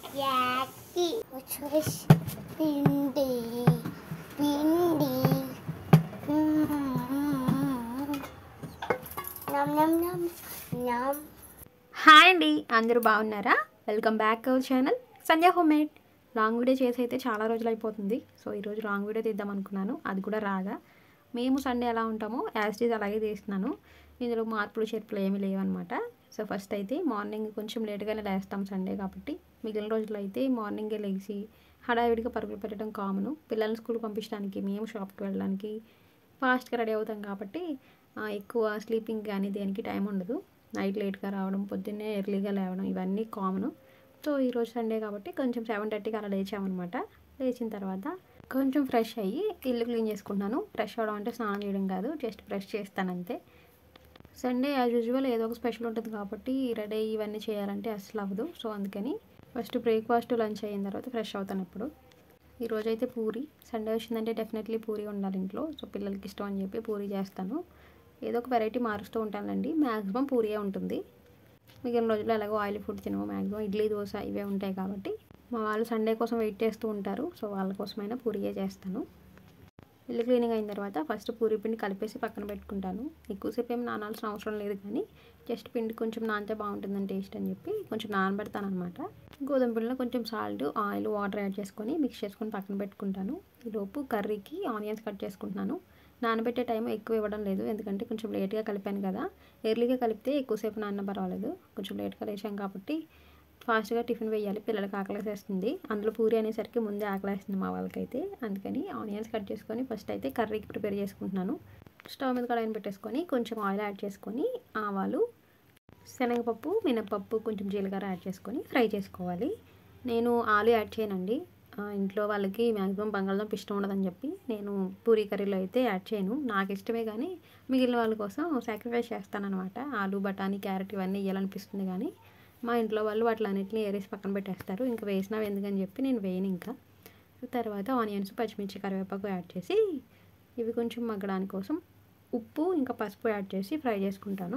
యాకి వచ్చేసి పిండి పిండి నమ్ నమ్ నమ్ నమ్ హాయ్ అండి అందరూ బాగున్నారా welcome back our channel Sandhya home made long video చేసి అయితే చాలా రోజులు అయిపోతుంది సో ఈరోజు లాంగ్ వీడియో తీద్దాం అనుకున్నాను అది కూడా రాగా మేము సండే ఎలా ఉంటామో యాజ్ డీజ్ అలాగే తీస్తున్నాను ఇందులో మార్పులు చేర్పులు ఏమీ లేవన్నమాట సో ఫస్ట్ అయితే మార్నింగ్ కొంచెం లేట్గానే లేస్తాం సండే కాబట్టి మిగిలిన రోజులు అయితే మార్నింగే లేచి హడావిడిగా పరుగులు పెట్టడం కామను పిల్లల్ని స్కూల్కి పంపించడానికి మేము షాప్కి వెళ్ళడానికి ఫాస్ట్గా రెడీ అవుతాం కాబట్టి ఆ, ఎక్కువ స్లీపింగ్ కానీ దేనికి టైం ఉండదు నైట్ లేట్గా రావడం పొద్దున్నే ఎర్లీగా లేవడం ఇవన్నీ కామన్ సో ఈరోజు సండే కాబట్టి కొంచెం సెవెన్ థర్టీకి అలా లేచామన్నమాట లేచిన తర్వాత కొంచెం ఫ్రెష్ అయ్యి ఇల్లు క్లీన్ చేసుకుంటున్నాను ఫ్రెష్ అవడం అంటే స్నానం చేయడం కాదు జస్ట్ ఫ్రెష్ చేస్తాను అంతే సండే యాజ్ యూజువల్ ఏదో ఒక స్పెషల్ ఉంటుంది కాబట్టి రెడీ అయ్యి ఇవన్నీ చేయాలంటే అసలు అవ్వదు సో అందుకని ఫస్ట్ బ్రేక్ఫాస్ట్ లంచ్ అయిన తర్వాత ఫ్రెష్ అవుతాను ఇప్పుడు ఈరోజు అయితే పూరి సండే వచ్చిందంటే డెఫినెట్లీ పూరి ఉండాలి ఇంట్లో సో పిల్లలకి ఇష్టం అని చెప్పి పూరి చేస్తాను ఏదో ఒక వెరైటీ మారుస్తూ ఉంటానండి మ్యాక్సిమం పూరియే ఉంటుంది మిగిలిన రోజుల్లో ఎలాగో ఆయిల్ ఫుడ్ తినము మ్యాక్సిమం ఇడ్లీ దోశ ఇవే ఉంటాయి కాబట్టి మా వాళ్ళు సండే కోసం వెయిట్ చేస్తూ ఉంటారు సో వాళ్ళ కోసమైనా పూరియే చేస్తాను ఇల్లు క్లీనింగ్ అయిన తర్వాత ఫస్ట్ పూరి పిండి కలిపేసి పక్కన పెట్టుకుంటాను ఎక్కువసేపు ఏం నానాల్సిన అవసరం లేదు కానీ జస్ట్ పిండి కొంచెం నానితే బాగుంటుందని టేస్ట్ అని చెప్పి కొంచెం నానబెడతాను అనమాట గోధుమ పిండిలో కొంచెం సాల్ట్ ఆయిల్ వాటర్ యాడ్ చేసుకొని మిక్స్ చేసుకొని పక్కన పెట్టుకుంటాను ఈలోపు కర్రీకి ఆనియన్స్ కట్ చేసుకుంటున్నాను నానబెట్టే టైం ఎక్కువ ఇవ్వడం లేదు ఎందుకంటే కొంచెం లేట్గా కలిపాను కదా ఎర్లీగా కలిపితే ఎక్కువసేపు నాన్న పర్వాలేదు కొంచెం లేట్గా లేచాం కాబట్టి ఫాస్ట్గా టిఫిన్ వేయాలి పిల్లలకి ఆకలేసేస్తుంది అందులో పూరి అనేసరికి ముందే ఆకలేస్తుంది మా వాళ్ళకైతే అందుకని ఆనియన్స్ కట్ చేసుకొని ఫస్ట్ అయితే కర్రీకి ప్రిపేర్ చేసుకుంటున్నాను స్టవ్ మీద కడాయిని పెట్టేసుకొని కొంచెం ఆయిల్ యాడ్ చేసుకొని ఆవాలు శనగపప్పు మినపప్పు కొంచెం జీలకర్ర యాడ్ చేసుకొని ఫ్రై చేసుకోవాలి నేను ఆలు యాడ్ చేయనండి ఆ, ఇంట్లో వాళ్ళకి మ్యాక్సిమం బంగాళదుంప ఇష్టం ఉండదని చెప్పి నేను పూరీ కర్రీలో అయితే యాడ్ చేయను నాకు ఇష్టమే కానీ మిగిలిన వాళ్ళ కోసం సాక్రిఫైస్ చేస్తానన్నమాట ఆలు బఠానీ క్యారెట్ ఇవన్నీ వేయాలనిపిస్తుంది కానీ మా ఇంట్లో వాళ్ళు వాటిలన్నింటినీ ఏరేసి పక్కన పెట్టేస్తారు ఇంకా వేసినావు ఎందుకని చెప్పి నేను వేయను ఇంకా తర్వాత ఆనియన్స్ పచ్చిమిర్చి కరివేపాకు యాడ్ చేసి ఇవి కొంచెం మగ్గడానికి కోసం ఉప్పు ఇంకా పసుపు యాడ్ చేసి ఫ్రై చేసుకుంటాను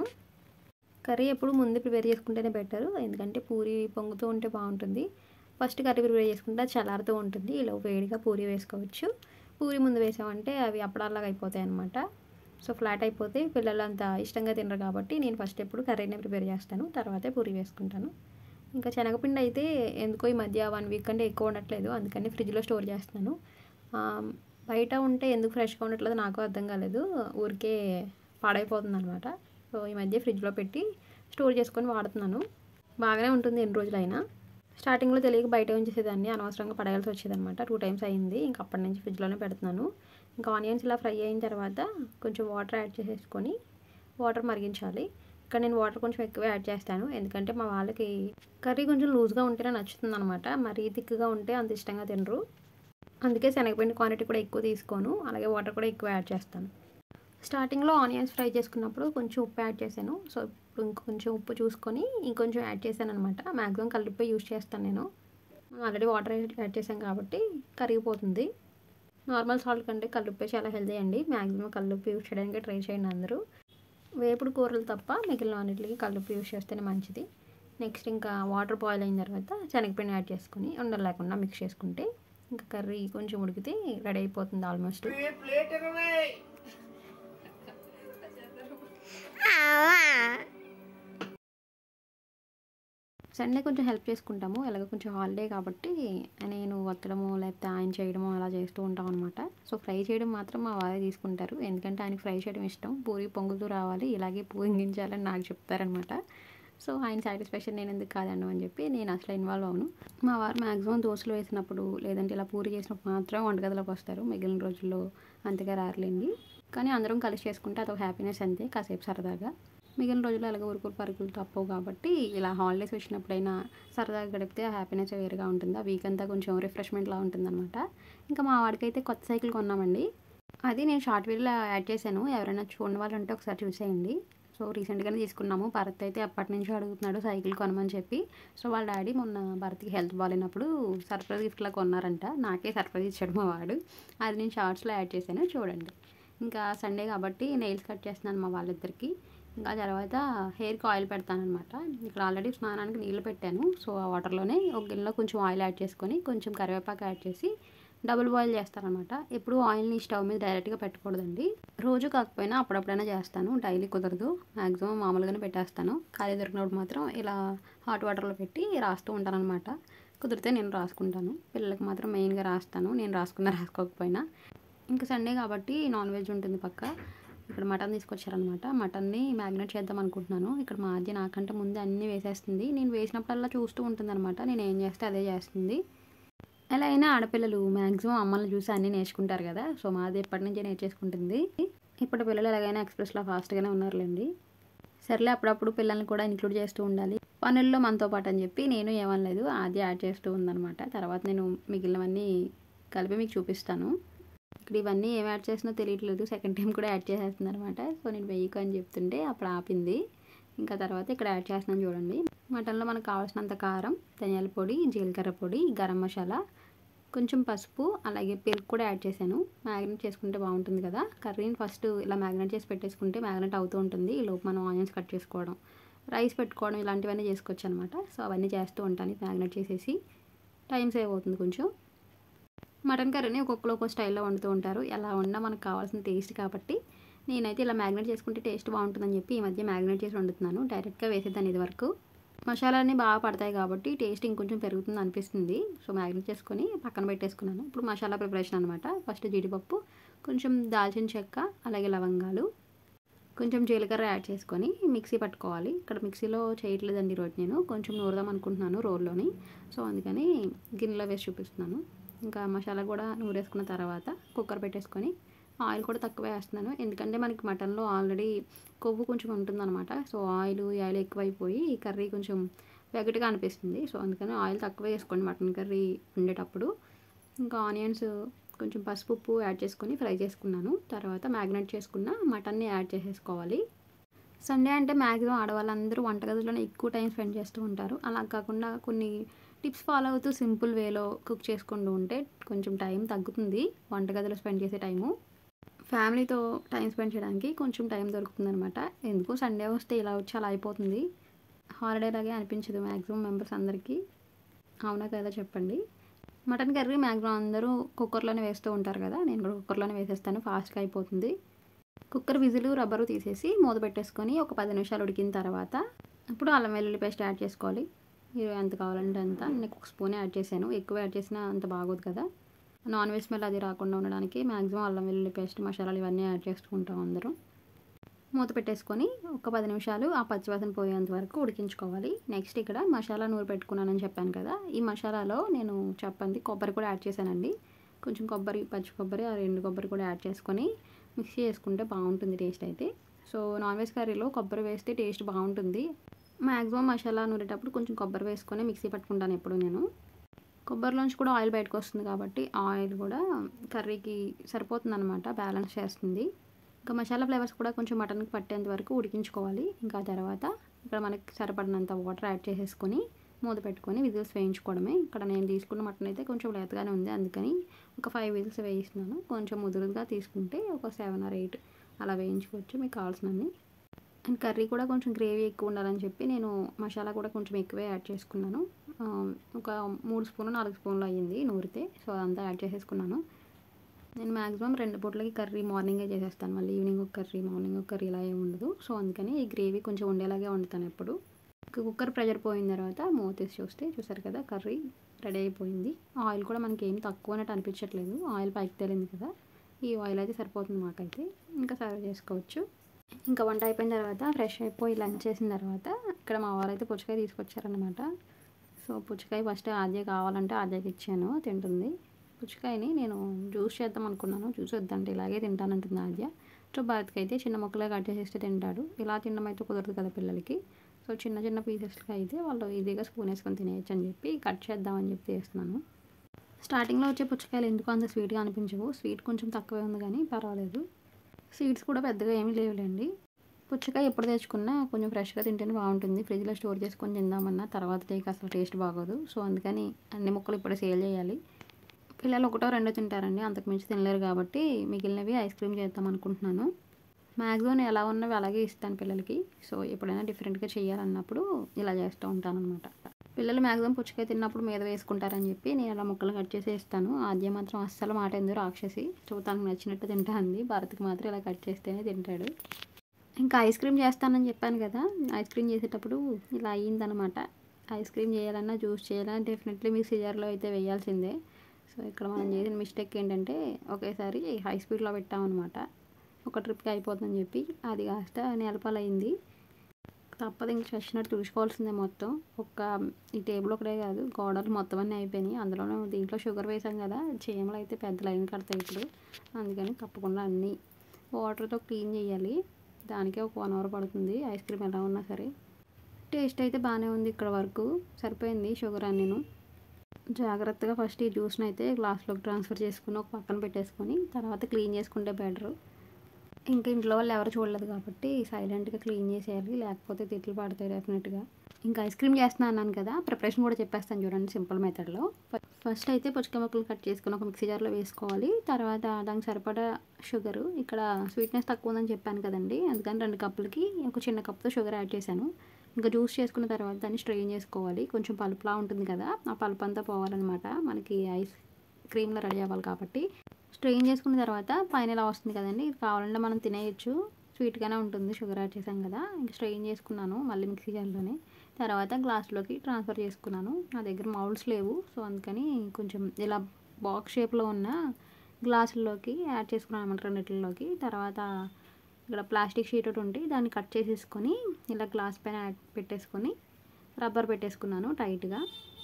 కర్రీ ఎప్పుడు ముందే ప్రిపేర్ చేసుకుంటేనే బెటర్ ఎందుకంటే పూరి పొంగుతూ ఉంటే బాగుంటుంది ఫస్ట్ కర్రీ ప్రిపేర్ చేసుకుంటే అది చల్లారుతూ ఉంటుంది ఇలా వేడిగా పూరి వేసుకోవచ్చు పూరి ముందు వేసామంటే అవి అప్పడాలాగా అయిపోతాయి అనమాట సో ఫ్లాట్ అయిపోతే పిల్లలు అంత ఇష్టంగా తినరు కాబట్టి నేను ఫస్ట్ ఎప్పుడు కర్రీనే ప్రిపేర్ చేస్తాను తర్వాతే పూరి వేసుకుంటాను ఇంకా శనగపిండి అయితే ఎందుకో ఈ మధ్య వన్ వీక్ కంటే ఎక్కువ ఉండట్లేదు అందుకని ఫ్రిడ్జ్లో స్టోర్ చేస్తున్నాను ఆ, బయట ఉంటే ఎందుకు ఫ్రెష్గా ఉండట్లేదు నాకు అర్థం కాలేదు ఊరికే పాడైపోతుంది అనమాట సో ఈ మధ్య ఫ్రిడ్జ్లో పెట్టి స్టోర్ చేసుకొని వాడుతున్నాను బాగానే ఉంటుంది ఎన్ని రోజులైనా స్టార్టింగ్లో తెలియక బయట ఉంచేసేదాన్ని అనవసరంగా పడేయాల్సి వచ్చేదన్నమాట టూ టైమ్స్ అయింది ఇంకా అప్పటి నుంచి ఫ్రిడ్జ్లోనే పెడుతున్నాను ఇంకా ఆనియన్స్ ఇలా ఫ్రై అయిన తర్వాత కొంచెం వాటర్ యాడ్ చేసేసుకొని వాటర్ మరిగించాలి ఇక్కడ నేను వాటర్ కొంచెం ఎక్కువ యాడ్ చేస్తాను ఎందుకంటే మా వాళ్ళకి కర్రీ కొంచెం లూజ్గా ఉంటేనే నచ్చుతుంది అనమాట మరీ థిక్గా ఉంటే అంత ఇష్టంగా తినరు అందుకే శనగపిండి క్వాంటిటీ కూడా ఎక్కువ తీసుకోను అలాగే వాటర్ కూడా ఎక్కువ యాడ్ చేస్తాను స్టార్టింగ్లో ఆనియన్స్ ఫ్రై చేసుకున్నప్పుడు కొంచెం ఉప్పు యాడ్ చేశాను సో ఇప్పుడు ఇంకొంచెం ఉప్పు చూసుకొని ఇంకొంచెం యాడ్ చేశాను అనమాట మ్యాక్సిమం కలిపి యూస్ చేస్తాను నేను ఆల్రెడీ వాటర్ యాడ్ చేశాం కాబట్టి కరిగిపోతుంది నార్మల్ సాల్ట్ కంటే కల్లుప్పే చాలా హెల్తీ అండి మ్యాక్సిమం కల్లుప్పు యూస్ చేయడానికి ట్రై చేయండి అందరూ వేపుడు కూరలు తప్ప మిగిలిన అన్నిటికి కల్లుప్పు యూస్ చేస్తేనే మంచిది నెక్స్ట్ ఇంకా వాటర్ బాయిల్ అయిన తర్వాత శనగపిండి యాడ్ చేసుకుని ఉండలు లేకుండా మిక్స్ చేసుకుంటే ఇంకా కర్రీ కొంచెం ఉడికితే రెడీ అయిపోతుంది ఆల్మోస్ట్ సండే కొంచెం హెల్ప్ చేసుకుంటాము ఎలాగ కొంచెం హాలిడే కాబట్టి నేను వత్తడము లేకపోతే ఆయన చేయడము అలా చేస్తూ ఉంటాం అనమాట సో ఫ్రై చేయడం మాత్రం మా వారే తీసుకుంటారు ఎందుకంటే ఆయనకి ఫ్రై చేయడం ఇష్టం పూరి పొంగుతూ రావాలి ఇలాగే పూరించాలని నాకు చెప్తారనమాట సో ఆయన సాటిస్ఫాక్షన్ నేను ఎందుకు కాదన్ను అని చెప్పి నేను అసలు ఇన్వాల్వ్ అవును మా వారు మ్యాక్సిమం దోశలు వేసినప్పుడు లేదంటే ఇలా పూరి చేసినప్పుడు మాత్రం వంటగదిలోకి వస్తారు మిగిలిన రోజుల్లో అంతగా రారులేండి కానీ అందరం కలిసి చేసుకుంటే అదొక హ్యాపీనెస్ అంతే కాసేపు సరదాగా మిగిలిన రోజులు అలాగే ఉరుకులు పరుగులు తప్పవు కాబట్టి ఇలా హాలిడేస్ వచ్చినప్పుడైనా సరదాగా గడిపితే ఆ హ్యాపీనెస్ వేరుగా ఉంటుంది ఆ వీక్ అంతా కొంచెం రిఫ్రెష్మెంట్లా ఉంటుందన్నమాట ఇంకా మా వాడికైతే కొత్త సైకిల్ కొన్నామండి అది నేను షార్ట్ వీడియోలో యాడ్ చేశాను ఎవరైనా చూడని వాళ్ళు ఉంటే ఒకసారి చూసేయండి సో రీసెంట్గానే తీసుకున్నాము భరత్ అయితే అప్పటి నుంచి అడుగుతున్నాడు సైకిల్ కొనమని చెప్పి సో వాళ్ళ డాడీ మొన్న భరత్కి హెల్త్ బాగాలేనప్పుడు సర్ప్రైజ్ గిఫ్ట్లా కొన్నారంట నాకే సర్ప్రైజ్ ఇచ్చాడు మా వాడు అది నేను షార్ట్స్లో యాడ్ చేశాను చూడండి ఇంకా సండే కాబట్టి నెయిల్స్ కట్ చేస్తున్నాను మా వాళ్ళిద్దరికి ఇంకా తర్వాత హెయిర్కి ఆయిల్ పెడతానమాట ఇక్కడ ఆల్రెడీ స్నానానికి నీళ్ళు పెట్టాను సో ఆ వాటర్లోనే ఒక గిన్నెలో కొంచెం ఆయిల్ యాడ్ చేసుకొని కొంచెం కరివేపాకు యాడ్ చేసి డబుల్ బాయిల్ చేస్తానమాట ఎప్పుడు ఆయిల్ని స్టవ్ మీద డైరెక్ట్గా పెట్టకూడదండి రోజు కాకపోయినా అప్పుడప్పుడైనా చేస్తాను డైలీ కుదరదు మ్యాక్సిమం మామూలుగానే పెట్టేస్తాను ఖాళీ దొరికినప్పుడు మాత్రం ఇలా హాట్ వాటర్లో పెట్టి రాస్తూ ఉంటాను అనమాట కుదిరితే నేను రాసుకుంటాను పిల్లలకి మాత్రం మెయిన్గా రాస్తాను నేను రాసుకున్నా రాసుకోకపోయినా ఇంకా సండే కాబట్టి నాన్ వెజ్ ఉంటుంది పక్క ఇక్కడ మటన్ తీసుకొచ్చారనమాట మటన్ని మ్యాగ్నేట్ చేద్దాం అనుకుంటున్నాను ఇక్కడ మా అజ్జి నాకంటే ముందే అన్నీ వేసేస్తుంది నేను వేసినప్పుడల్లా చూస్తూ ఉంటుంది అనమాట నేను ఏం చేస్తే అదే చేస్తుంది ఎలా అయినా ఆడపిల్లలు మ్యాక్సిమం అమ్మల్ని చూసి అన్నీ నేర్చుకుంటారు కదా సో మాది ఎప్పటి నుంచే నేర్చేసుకుంటుంది ఇప్పటి పిల్లలు ఎలాగైనా ఎక్స్ప్రెస్లో ఫాస్ట్గానే ఉన్నారులేండి సర్లే అప్పుడప్పుడు పిల్లల్ని కూడా ఇంక్లూడ్ చేస్తూ ఉండాలి పనుల్లో మనతో పాటు అని చెప్పి నేను ఏమనలేదు అది యాడ్ చేస్తూ ఉందన్నమాట తర్వాత నేను మిగిలినవన్నీ కలిపి మీకు చూపిస్తాను ఇక్కడ ఇవన్నీ ఏం యాడ్ చేసినా తెలియట్లేదు సెకండ్ టైం కూడా యాడ్ చేసేస్తుంది అనమాట సో నేను వెయ్యికు అని చెప్తుంటే అప్పుడు ఆపింది ఇంకా తర్వాత ఇక్కడ యాడ్ చేస్తున్నాను చూడండి మటన్లో మనకు కావాల్సినంత కారం ధనియాల పొడి జీలకర్ర పొడి గరం మసాలా కొంచెం పసుపు అలాగే పెరుగు కూడా యాడ్ చేశాను మ్యాగ్నెట్ చేసుకుంటే బాగుంటుంది కదా కర్రీని ఫస్ట్ ఇలా మ్యాగ్నెట్ చేసి పెట్టేసుకుంటే మ్యాగ్నెట్ అవుతూ ఉంటుంది ఈ లోపు మనం ఆనియన్స్ కట్ చేసుకోవడం రైస్ పెట్టుకోవడం ఇలాంటివన్నీ చేసుకోవచ్చు అనమాట సో అవన్నీ చేస్తూ ఉంటాను మ్యాగ్నెట్ చేసేసి టైం సేవ్ అవుతుంది కొంచెం మటన్ కర్రీని ఒక్కొక్కరు ఒక్కో స్టైల్లో వండుతూ ఉంటారు ఎలా వండినా మనకు కావాల్సిన టేస్ట్ కాబట్టి నేనైతే ఇలా మ్యాగ్నెట్ చేసుకుంటే టేస్ట్ బాగుంటుందని చెప్పి ఈ మధ్య మ్యాగ్నెట్ చేసి వండుతున్నాను డైరెక్ట్గా వేసేదాన్ని ఇది వరకు మసాలాన్ని బాగా పడతాయి కాబట్టి టేస్ట్ ఇంకొంచెం పెరుగుతుంది అనిపిస్తుంది సో మ్యాగ్నెట్ చేసుకొని పక్కన పెట్టేసుకున్నాను ఇప్పుడు మసాలా ప్రిపరేషన్ అనమాట ఫస్ట్ జీడిపప్పు కొంచెం దాల్చిన చెక్క అలాగే లవంగాలు కొంచెం జీలకర్ర యాడ్ చేసుకొని మిక్సీ పట్టుకోవాలి ఇక్కడ మిక్సీలో చేయట్లేదండి ఈరోజు నేను కొంచెం నూరుదాం అనుకుంటున్నాను రోల్లోని సో అందుకని గిన్నెలో వేసి చూపిస్తున్నాను ఇంకా మసాలా కూడా నూరేసుకున్న తర్వాత కుక్కర్ పెట్టేసుకొని ఆయిల్ కూడా తక్కువ వేస్తున్నాను ఎందుకంటే మనకి మటన్లో ఆల్రెడీ కొవ్వు కొంచెం ఉంటుందన్నమాట సో ఆయిల్ ఈ ఆయిల్ ఎక్కువైపోయి ఈ కర్రీ కొంచెం వెగటిగా అనిపిస్తుంది సో అందుకని ఆయిల్ తక్కువ వేసుకోండి మటన్ కర్రీ వండేటప్పుడు ఇంకా ఆనియన్స్ కొంచెం పసుపు ఉప్పు యాడ్ చేసుకొని ఫ్రై చేసుకున్నాను తర్వాత మ్యాగ్నేట్ చేసుకున్న మటన్ని యాడ్ చేసేసుకోవాలి సండే అంటే మ్యాక్సిమం ఆడవాళ్ళందరూ వంటగదిలోనే ఎక్కువ టైం స్పెండ్ చేస్తూ ఉంటారు అలా కాకుండా కొన్ని టిప్స్ ఫాలో అవుతూ సింపుల్ వేలో కుక్ చేసుకుంటూ ఉంటే కొంచెం టైం తగ్గుతుంది వంటగదిలో స్పెండ్ చేసే టైము ఫ్యామిలీతో టైం స్పెండ్ చేయడానికి కొంచెం టైం దొరుకుతుంది అనమాట ఎందుకు సండే వస్తే ఇలా వచ్చి అలా అయిపోతుంది హాలిడే లాగే అనిపించదు మ్యాక్సిమం మెంబర్స్ అందరికీ అవునా కదా చెప్పండి మటన్ కర్రీ మ్యాక్సిమం అందరూ కుక్కర్లోనే వేస్తూ ఉంటారు కదా నేను కూడా కుక్కర్లోనే వేసేస్తాను ఫాస్ట్గా అయిపోతుంది కుక్కర్ విజిల్ రబ్బరు తీసేసి మూత పెట్టేసుకొని ఒక పది నిమిషాలు ఉడికిన తర్వాత ఇప్పుడు అల్లం వెల్లుల్లి పేస్ట్ యాడ్ చేసుకోవాలి మీరు ఎంత కావాలంటే అంత నేను ఒక స్పూన్ యాడ్ చేశాను ఎక్కువ యాడ్ చేసినా అంత బాగోదు కదా నాన్ వెజ్ స్మెల్ అది రాకుండా ఉండడానికి మ్యాక్సిమం అల్లం వెల్లుల్లి పేస్ట్ మసాలాలు ఇవన్నీ యాడ్ చేసుకుంటాం అందరూ మూత పెట్టేసుకొని ఒక పది నిమిషాలు ఆ పచ్చివాసన పోయేంత వరకు ఉడికించుకోవాలి నెక్స్ట్ ఇక్కడ మసాలా నూరు పెట్టుకున్నానని చెప్పాను కదా ఈ మసాలాలో నేను చెప్పండి కొబ్బరి కూడా యాడ్ చేశానండి కొంచెం కొబ్బరి పచ్చి కొబ్బరి ఆ రెండు కొబ్బరి కూడా యాడ్ చేసుకొని మిక్సీ చేసుకుంటే బాగుంటుంది టేస్ట్ అయితే సో నాన్ వెజ్ కర్రీలో కొబ్బరి వేస్తే టేస్ట్ బాగుంటుంది మ్యాక్సిమం మసాలా నూరేటప్పుడు కొంచెం కొబ్బరి వేసుకొని మిక్సీ పట్టుకుంటాను ఎప్పుడు నేను కొబ్బరిలోంచి కూడా ఆయిల్ బయటకు వస్తుంది కాబట్టి ఆయిల్ కూడా కర్రీకి సరిపోతుంది అనమాట బ్యాలెన్స్ చేస్తుంది ఇంకా మసాలా ఫ్లేవర్స్ కూడా కొంచెం మటన్కి పట్టేంత వరకు ఉడికించుకోవాలి ఇంకా తర్వాత ఇక్కడ మనకి సరిపడినంత వాటర్ యాడ్ చేసేసుకొని మూత పెట్టుకొని విజిల్స్ వేయించుకోవడమే ఇక్కడ నేను తీసుకున్న మటన్ అయితే కొంచెం లేతగానే ఉంది అందుకని ఒక ఫైవ్ విజిల్స్ వేయిస్తున్నాను కొంచెం ముదురుగా తీసుకుంటే ఒక సెవెన్ ఆర్ ఎయిట్ అలా వేయించుకోవచ్చు మీకు కావాల్సినవి అండ్ కర్రీ కూడా కొంచెం గ్రేవీ ఎక్కువ ఉండాలని చెప్పి నేను మసాలా కూడా కొంచెం ఎక్కువే యాడ్ చేసుకున్నాను ఆ, ఒక మూడు స్పూన్లు నాలుగు స్పూన్లు అయ్యింది నూరితే సో అదంతా యాడ్ చేసేసుకున్నాను నేను మ్యాక్సిమం రెండు పూట్లకి కర్రీ మార్నింగే చేసేస్తాను మళ్ళీ ఈవినింగ్ ఒక కర్రీ మార్నింగ్ ఒక కర్రీ ఇలా ఏమి ఉండదు సో అందుకని ఈ గ్రేవీ కొంచెం ఉండేలాగే వండుతాను ఎప్పుడు కుక్కర్ ప్రెషర్ పోయిన తర్వాత మూత తీసి చూస్తే చూసారు కదా కర్రీ రెడీ అయిపోయింది ఆయిల్ కూడా మనకి ఏం తక్కువ అన్నట్టు అనిపించట్లేదు ఆయిల్ పైకి తేలింది కదా ఈ ఆయిల్ అయితే సరిపోతుంది మాకైతే ఇంకా సర్వ్ చేసుకోవచ్చు ఇంకా వంట అయిపోయిన తర్వాత ఫ్రెష్ అయిపోయి లంచ్ చేసిన తర్వాత ఇక్కడ మా వారైతే పుచ్చకాయ తీసుకొచ్చారనమాట సో పుచ్చకాయ ఫస్ట్ ఆద్య కావాలంటే ఆద్యకి ఇచ్చాను తింటుంది పుచ్చకాయని నేను జ్యూస్ చేద్దాం అనుకున్నాను జ్యూస్ వద్దంటే ఇలాగే తింటానంటుంది ఆద్య సో భారత్కి అయితే చిన్న ముక్కలే కట్ చేసేస్తే తింటాడు ఇలా తినడం అయితే కుదరదు కదా పిల్లలకి సో చిన్న చిన్న పీసెస్కి అయితే వాళ్ళు ఈజీగా స్పూన్ వేసుకొని తినేయచ్చు అని చెప్పి కట్ చేద్దామని చెప్పి చేస్తున్నాను స్టార్టింగ్లో వచ్చే పుచ్చకాయలు ఎందుకు అంత స్వీట్గా అనిపించవు స్వీట్ కొంచెం తక్కువే ఉంది కానీ పర్వాలేదు సీడ్స్ కూడా పెద్దగా ఏమీ లేవులేండి పుచ్చకాయ ఎప్పుడు తెచ్చుకున్నా కొంచెం ఫ్రెష్గా తింటేనే బాగుంటుంది ఫ్రిడ్జ్లో స్టోర్ చేసుకొని తిందామన్నా తర్వాత టేక్ అసలు టేస్ట్ బాగోదు సో అందుకని అన్ని ముక్కలు ఇప్పుడే సేల్ చేయాలి పిల్లలు ఒకటో రెండో తింటారండి అంతకు మించి తినలేరు కాబట్టి మిగిలినవి ఐస్ క్రీమ్ చేద్దాం అనుకుంటున్నాను మ్యాక్సిమం నేను ఎలా ఉన్నవి అలాగే ఇస్తాను పిల్లలకి సో ఎప్పుడైనా డిఫరెంట్గా చేయాలన్నప్పుడు ఇలా చేస్తూ ఉంటాను అనమాట పిల్లలు మ్యాక్సిమం పుచ్చకాయ తిన్నప్పుడు మీద వేసుకుంటారని చెప్పి నేను అలా ముక్కలు కట్ చేసి ఇస్తాను ఆద్య మాత్రం అస్సలు మాట ఎందుకు రాక్షసి సో తనకు నచ్చినట్టు తింటా అంది భారత్కి మాత్రం ఇలా కట్ చేస్తేనే తింటాడు ఇంకా ఐస్ క్రీమ్ చేస్తానని చెప్పాను కదా ఐస్ క్రీమ్ చేసేటప్పుడు ఇలా అయ్యిందనమాట ఐస్ క్రీమ్ చేయాలన్నా జ్యూస్ చేయాలన్నా డెఫినెట్లీ మిక్సీ జార్లో అయితే వేయాల్సిందే సో ఇక్కడ మనం చేసిన మిస్టేక్ ఏంటంటే ఒకేసారి హై స్పీడ్లో పెట్టామన్నమాట ఒక ట్రిప్కి అయిపోతుందని చెప్పి అది కాస్త నేలపాలైంది తప్పదు ఇంక చచ్చినట్టు తుడుచుకోవాల్సిందే మొత్తం ఒక్క ఈ టేబుల్ ఒకటే కాదు గోడలు మొత్తం అన్నీ అయిపోయినాయి అందులోనూ దీంట్లో షుగర్ వేసాం కదా చీమలు అయితే పెద్ద లైన్ కడతాయి ఇప్పుడు అందుకని తప్పకుండా అన్నీ వాటర్తో క్లీన్ చేయాలి దానికే ఒక వన్ అవర్ పడుతుంది ఐస్ క్రీమ్ ఎలా ఉన్నా సరే టేస్ట్ అయితే బాగానే ఉంది ఇక్కడ వరకు సరిపోయింది షుగర్ అన్నీను జాగ్రత్తగా ఫస్ట్ ఈ జ్యూస్ని అయితే గ్లాస్లోకి ట్రాన్స్ఫర్ చేసుకుని ఒక పక్కన పెట్టేసుకొని తర్వాత క్లీన్ చేసుకుంటే బెటరు ఇంకా ఇంట్లో వాళ్ళు ఎవరు చూడలేదు కాబట్టి సైలెంట్గా క్లీన్ చేసేయాలి లేకపోతే తిట్లు పడతాయి డెఫినెట్గా ఇంకా ఐస్ క్రీమ్ చేస్తున్నా అన్నాను కదా ప్రిపరేషన్ కూడా చెప్పేస్తాను చూడండి సింపుల్ మెథడ్లో ఫస్ట్ అయితే పుచ్చకాయ ముక్కలు కట్ చేసుకుని ఒక మిక్సీ జార్లో వేసుకోవాలి తర్వాత దానికి సరిపడా షుగరు ఇక్కడ స్వీట్నెస్ తక్కువ ఉందని చెప్పాను కదండి అందుకని రెండు కప్పులకి ఒక చిన్న కప్తో షుగర్ యాడ్ చేశాను ఇంకా జ్యూస్ చేసుకున్న తర్వాత దాన్ని స్ట్రెయిన్ చేసుకోవాలి కొంచెం పలుపులా ఉంటుంది కదా ఆ పలుపు అంతా పోవాలన్నమాట మనకి ఐస్ క్రీమ్లో రెడీ అవ్వాలి కాబట్టి స్ట్రెయిన్ చేసుకున్న తర్వాత పైన ఇలా వస్తుంది కదండి ఇది కావాలంటే మనం తినేయచ్చు స్వీట్గానే ఉంటుంది షుగర్ యాడ్ చేసాం కదా ఇంకా స్ట్రెయిన్ చేసుకున్నాను మళ్ళీ మిక్సీ జార్లోనే తర్వాత గ్లాస్లోకి ట్రాన్స్ఫర్ చేసుకున్నాను నా దగ్గర మౌల్డ్స్ లేవు సో అందుకని కొంచెం ఇలా బాక్స్ షేప్లో ఉన్న గ్లాసుల్లోకి యాడ్ చేసుకున్నాను అనమాట రెండిట్లలోకి తర్వాత ఇక్కడ ప్లాస్టిక్ షీట్ ఒకటి ఉండి దాన్ని కట్ చేసేసుకొని ఇలా గ్లాస్ పైన యాడ్ పెట్టేసుకొని రబ్బర్ పెట్టేసుకున్నాను టైట్గా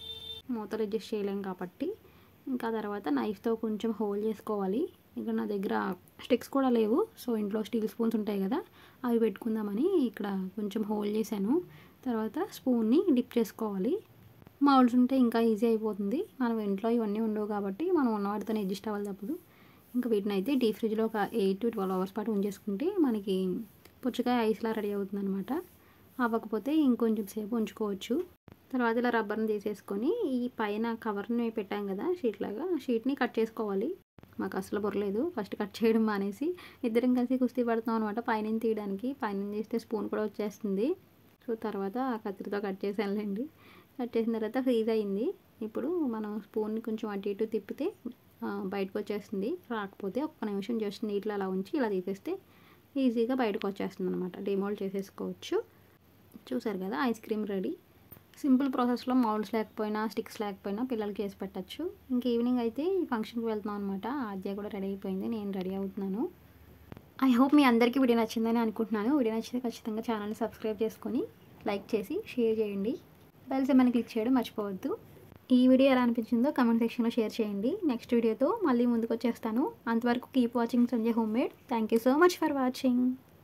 మూతలు అడ్జస్ట్ చేయలేం కాబట్టి ఇంకా తర్వాత నైఫ్తో కొంచెం హోల్ చేసుకోవాలి ఇంకా నా దగ్గర స్టిక్స్ కూడా లేవు సో ఇంట్లో స్టీల్ స్పూన్స్ ఉంటాయి కదా అవి పెట్టుకుందామని ఇక్కడ కొంచెం హోల్ చేశాను తర్వాత స్పూన్ని డిప్ చేసుకోవాలి మౌల్డ్స్ ఉంటే ఇంకా ఈజీ అయిపోతుంది మనం ఇంట్లో ఇవన్నీ ఉండవు కాబట్టి మనం ఉన్న వాటితోనే అడ్జస్ట్ అవ్వాలి తప్పదు ఇంకా వీటిని అయితే డీప్ ఫ్రిడ్జ్లో ఒక ఎయిట్ టు ట్వెల్వ్ అవర్స్ పాటు ఉంచేసుకుంటే మనకి పుచ్చకాయ ఐస్లా రెడీ అవుతుంది అనమాట అవ్వకపోతే ఇంకొంచెం సేపు ఉంచుకోవచ్చు తర్వాత ఇలా రబ్బర్ని తీసేసుకొని ఈ పైన కవర్ని పెట్టాం కదా షీట్ లాగా ఆ షీట్ని కట్ చేసుకోవాలి మాకు అసలు బుర్రలేదు ఫస్ట్ కట్ చేయడం మానేసి ఇద్దరం కలిసి కుస్తీ పడతాం అనమాట పైన తీయడానికి పైన చేస్తే స్పూన్ కూడా వచ్చేస్తుంది సో తర్వాత ఆ కత్తిరితో కట్ చేసానులేండి కట్ చేసిన తర్వాత ఫ్రీజ్ అయింది ఇప్పుడు మనం స్పూన్ని కొంచెం అటు ఇటు తిప్పితే ఆ, బయటకు వచ్చేస్తుంది రాకపోతే ఒక్క నిమిషం జస్ట్ నీటిలో అలా ఉంచి ఇలా తీసేస్తే ఈజీగా బయటకు వచ్చేస్తుంది అనమాట డిమోల్డ్ చేసేసుకోవచ్చు చూసారు కదా ఐస్ క్రీమ్ రెడీ సింపుల్ ప్రాసెస్లో మౌల్డ్స్ లేకపోయినా స్టిక్స్ లేకపోయినా పిల్లలకి వేసి పెట్టచ్చు ఇంక ఈవినింగ్ అయితే ఈ ఫంక్షన్కి వెళ్తున్నాం అనమాట ఆద్య కూడా రెడీ అయిపోయింది నేను రెడీ అవుతున్నాను ఐ హోప్ మీ అందరికీ వీడియో నచ్చిందని అనుకుంటున్నాను వీడియో నచ్చితే ఖచ్చితంగా ఛానల్ని సబ్స్క్రైబ్ చేసుకొని లైక్ చేసి షేర్ చేయండి బెల్ సిమ్మని క్లిక్ చేయడం మర్చిపోవద్దు ఈ వీడియో ఎలా అనిపించిందో కమెంట్ సెక్షన్లో షేర్ చేయండి నెక్స్ట్ వీడియోతో మళ్ళీ ముందుకు వచ్చేస్తాను అంతవరకు keep watching Sanjay home made thank you so much for watching